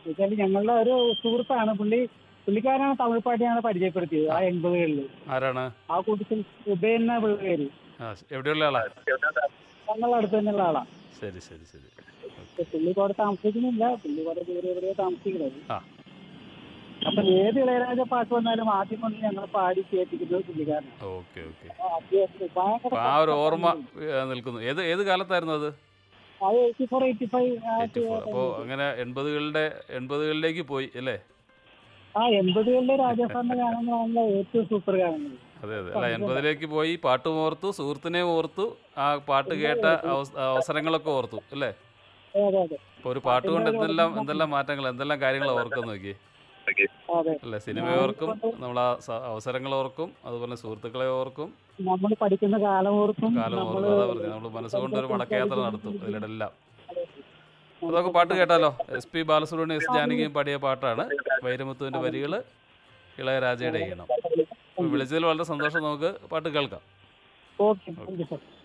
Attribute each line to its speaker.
Speaker 1: വെച്ചാൽ ഞങ്ങളുടെ ഒരു സുഹൃത്താണ് പുള്ളി പുള്ളിക്കാരാണ് തമിഴ് പാട്ട് ഞങ്ങളെ പരിചയപ്പെടുത്തിയത് ആ എൺപതുകളിൽ
Speaker 2: ആരാണ്
Speaker 1: ആ കൂട്ടത്തിൽ ഉബൈൻ എന്ന പേര്
Speaker 2: ആ എവിടെയുള്ള ആളാ
Speaker 1: ഞങ്ങളുടെ അടുത്ത് തന്നെയുള്ള ആളാണ്
Speaker 2: ശരി ശരി ശരി
Speaker 1: പക്ഷെ പുള്ളി ഇവിടെ താമസിക്കുന്നില്ല പുള്ളി ഇവിടെ ദൂരെ എവിടെയോ താമസിക്കുന്നത്
Speaker 2: ആ.
Speaker 1: അപ്പൊ ഏത് ഇളയരാജ പാട്ട് വന്നാലും ആദ്യം കൊണ്ട് ഞങ്ങൾ പാടി കേൾപ്പിക്കുന്നത് പുള്ളിക്കാരനാണ്
Speaker 2: ഓക്കെ ഓക്കെ
Speaker 1: അപ്പൊ അദ്ദേഹത്തിന് ഭയങ്കര
Speaker 2: അപ്പോൾ ആ ഒരു ഓർമ്മ ഏ, നിൽക്കുന്നു ഏത് ഏത് കാലത്തായിരുന്നു അത്
Speaker 1: അത് eighty four eighty five
Speaker 2: eighty four അപ്പോൾ അങ്ങനെ എൺപതുകളുടെ എൺപതുകളിലേക്ക് പോയി അല്ലേ
Speaker 1: ആ എൺപതുകളിലെ രാജാസാറിന്റെ ഗാനങ്ങളാണല്ലോ ഏറ്റവും സൂപ്പർ ഗാനങ്ങൾ
Speaker 2: അതെ അതെ അല്ല എൺപതിലേക്ക് പോയി പാട്ടും ഓർത്തു സുഹൃത്തിനെ ഓർത്തു ആ പാട്ട് കേട്ട അവസ- അവസരങ്ങളൊക്കെ ഓർത്തു അല്ലേ
Speaker 1: അതെ അതെ
Speaker 2: അപ്പോൾ ഒരു പാട്ട് കൊണ്ട് എന്തെല്ലാം എന്തെല്ലാം മാറ്റങ്ങൾ എന്തെല്ലാം കാര്യങ്ങൾ ഓർക്കും നോക്കി
Speaker 1: അതെ
Speaker 2: അല്ലേ സിനിമ ഓർക്കും നമ്മൾ ആ സ- അവസരങ്ങൾ ഓർക്കും അതുപോലെ സുഹൃത്തുക്കളെ ഓർക്കും
Speaker 1: നമ്മൾ പഠിക്കുന്ന കാലം ഓർക്കും
Speaker 2: കാലം
Speaker 1: നമ്മള്
Speaker 2: ഓർക്കും അതാ പറഞ്ഞു നമ്മൾ മനസ്സുകൊണ്ട് ഒരു മടക്കയാത്ര നടത്തും ഇതിലിടെല്ലാം അപ്പോൾ നമുക്ക് പാട്ട് കേട്ടാലോ എസ് പി ബാലസുബ്രഹ്മണ്യം എസ് ജാനകിയും പാടിയ പാട്ടാണ് വൈരമുത്തുവിൻ്റെ വരികൾ ഇളയരാജയുടെ ഈണം അപ്പോൾ വിളിച്ചതിൽ വളരെ സന്തോഷം നമുക്ക് പാട്ട് കേൾക്കാം
Speaker 1: ഓക്കെ താങ്ക് യു സർ